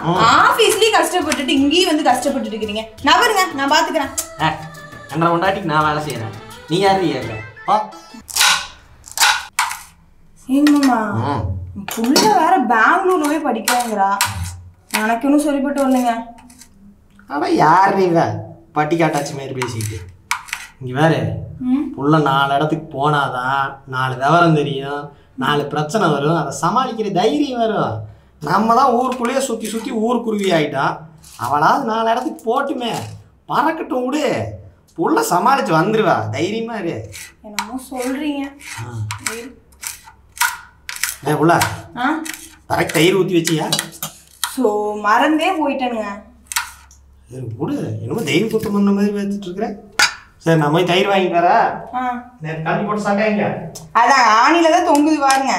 ஆபீஸ்லயும் கஷ்டப்பட்டுட்டு இங்கேயும் வந்து கஷ்டப்பட்டுட்டு இருக்கிறீங்க நவருங்க நான் பாத்துக்கிறேன் என்ற கொண்டாட்டிக்கு நான் வேலை செய்யறேன் நீ யாரு கேட்க ஆ எங்கம்மா ம். புள்ள வேற பெங்களூர்ல போய் படிக்கிறேங்கிறா எனக்கு இன்னும் சொல்லிப்பட்டு வரலைங்க ஆனா யார் இவ பட்டி காட்டாச்சு மாதிரி பேசிக்கிட்டு இங்க வேற ம் புள்ள நாலு இடத்துக்கு போனாதான் நாலு விவரம் தெரியும் நாலு பிரச்சனை வரும் அதை சமாளிக்கிற தைரியம் வரும் நம்ம தான் ஊருக்குள்ளேயே சுற்றி சுற்றி ஊருக்குருவி ஆயிட்டான் அவளாவது நாலு இடத்துக்கு போட்டுமே பறக்கட்டும் விடு புள்ள சமாளிச்சு வந்துருவா தைரியமா இரு என்னமோ சொல்றீங்க ஏ புள்ள ஆ கரெக்ட் தயிர் ஊற்றி வச்சியா ஸோ மறந்தே போயிட்டேனுங்க சரி விடு என்னமோ தெய்வ குத்தம் பண்ண மாதிரி வச்சுட்டு இருக்கிறேன் சரி நான் போய் தயிர் வாங்கிட்டு வரேன் ஆ நேற்று கல்வி போட்டு சாப்பிட்டாங்க அதான் ஆணில தான் தொங்குது பாருங்க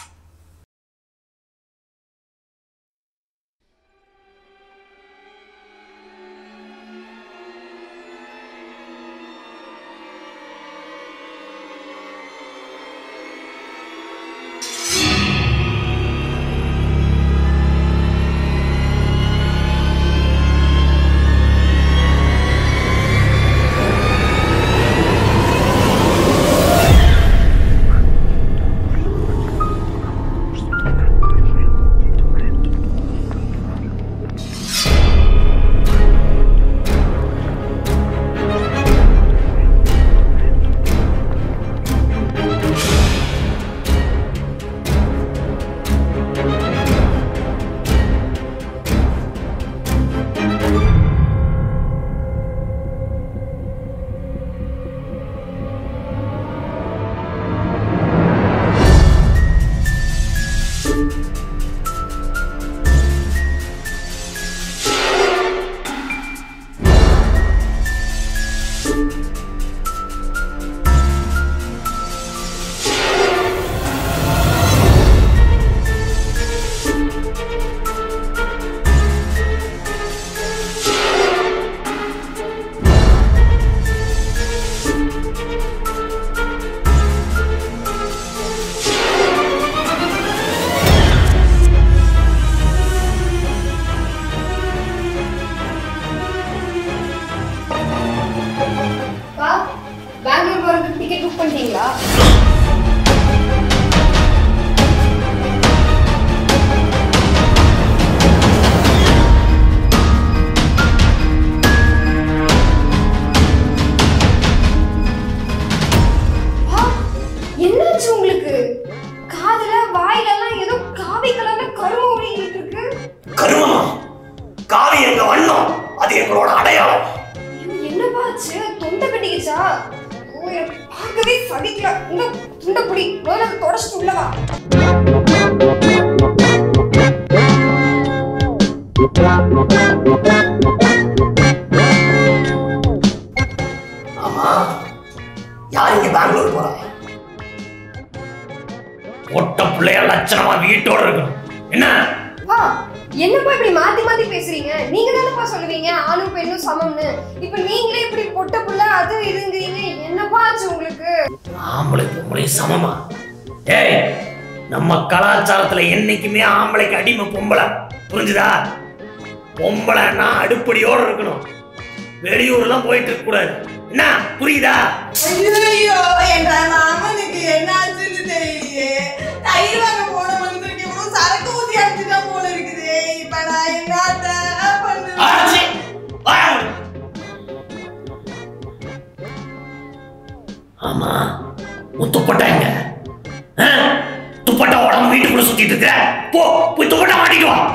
வா பெங்களூர் போறதுக்கு டிக்கெட் புக் பண்ணிட்டீங்களா வா, என்னாச்சு உங்களுக்கு காதுல வாயில எல்லாம் ஏதோ காவி கலர்ல கரும ஓடிக்கிட்டு இருக்கு கருமமா காவி எங்க வண்ணம் அது எங்களோட அடையாளம் இது என்னப்பா ஆச்சு தொண்டை கட்டிக்கிச்சா ஓ எனக்கு பார்க்கவே சகிக்கல இந்த துண்டை பிடி முதல்ல அதை தொடச்சிட்டு உள்ள வா ஆமா யார் இங்க பெங்களூர் போறா ஒட்ட பிள்ளைய லட்சணமா வீட்டோட இருக்கணும் என்ன வா என்னப்பா இப்படி மாத்தி மாத்தி பேசுறீங்க நீங்க தானப்பா சொல்லுவீங்க ஆணும் பெண்ணும் சமம்னு இப்ப நீங்களே இப்படி பொட்ட புள்ள அது இதுங்கிறீங்க என்னப்பா ஆச்சு உங்களுக்கு ஆம்பளை பொம்பளை சமமா ஏய் நம்ம கலாச்சாரத்துல என்னைக்குமே ஆம்பளைக்கு அடிமை பொம்பளை புரிஞ்சுதா பொம்பளைன்னா அடுப்படியோட இருக்கணும் வெளியூர்லாம் போயிட்டு இருக்க கூடாது என்ன புரியுதா ஐயோ என் மாமனுக்கு என்ன ஆச்சுன்னு தெரியலையே தயிர் வாங்க போன மனுஷனுக்கு இவ்வளவு சரக்கு ஊத்தி அடிச்சுட்டா போல இருக்குது இப்ப நான் என்னத்த பண்ணுவேன் ஆச்சி, வாயா உள்ள. ஆமா உன் துப்பட்டா எங்க ஆ? துப்பட்டா உடம்பு வீட்டுக்குள்ள சுத்திட்டு இருக்க போ போய் துப்பட்டா மாட்டிட்டு வா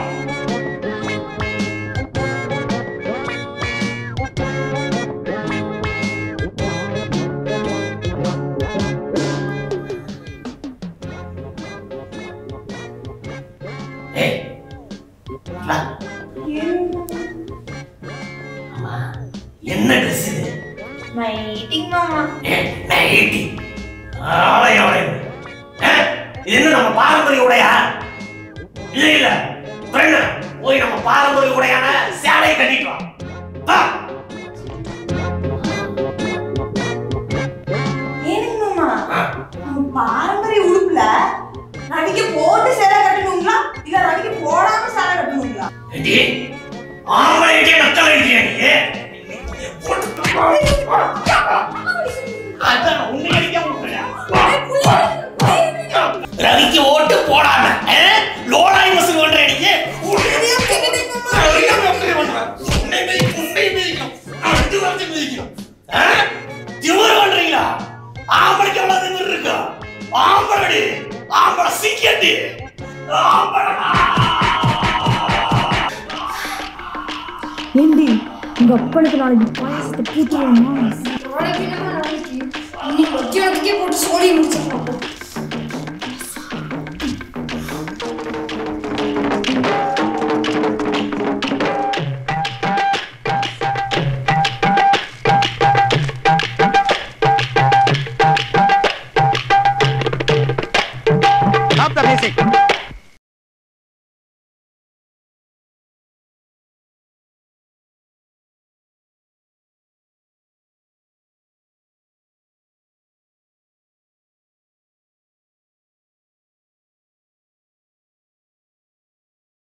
ஏய், வா. ஆமா, என்ன ட்ரெஸ் இது மைட்டிங் மாமா ஏய், நைட்டி. ஆலயம் ஆலயம். ஏ, இது என்ன நம்ம பாரம்பரிய உடையா இல்ல இல்ல ஃப்ரெண்ட் போய் நம்ம பாரம்பரிய உடையான சேலையை கட்டிட்டு வா வா. ஏனுங்க மாமா ஆ, நம்ம பாரம்பரிய உடுப்புல நடிக்க போட்டு சேலை கட்டணுங்களா இல்ல நடிக்க போடாம சேலை கட்டணுங்களா ஏண்டி ஏய், ஆம்பளை கிட்டே நக்கல் அடிக்கிறியா நீ? அதான் உன்னை அடிக்க விட்டுறேன். ரவிக்கு ஓட்டு போடாம ஆ? லோலாய் வசூல் பண்ற நீங்க உன்னை உன்னை மிதி- உன்னை மிதிக்கணும். அடுத்து வந்து மிதிக்கணும். ஆ? திமிரு பண்றீங்களா ஆம்பளைக்கு எவ்வளவு திமிரு இருக்கு ஆம்பளடி ஆம்பளை சீக்கியட்டி ஆம்பளடா ஏண்டி உங்க அப்பனுக்கு நாளைக்கு பாயசத்தை பூத்துருவோமா நாளைக்கு என்னமா நாளைக்கு நீ மத்தியானத்துக்கே போட்டு சோழி முடிச்சிடலாம்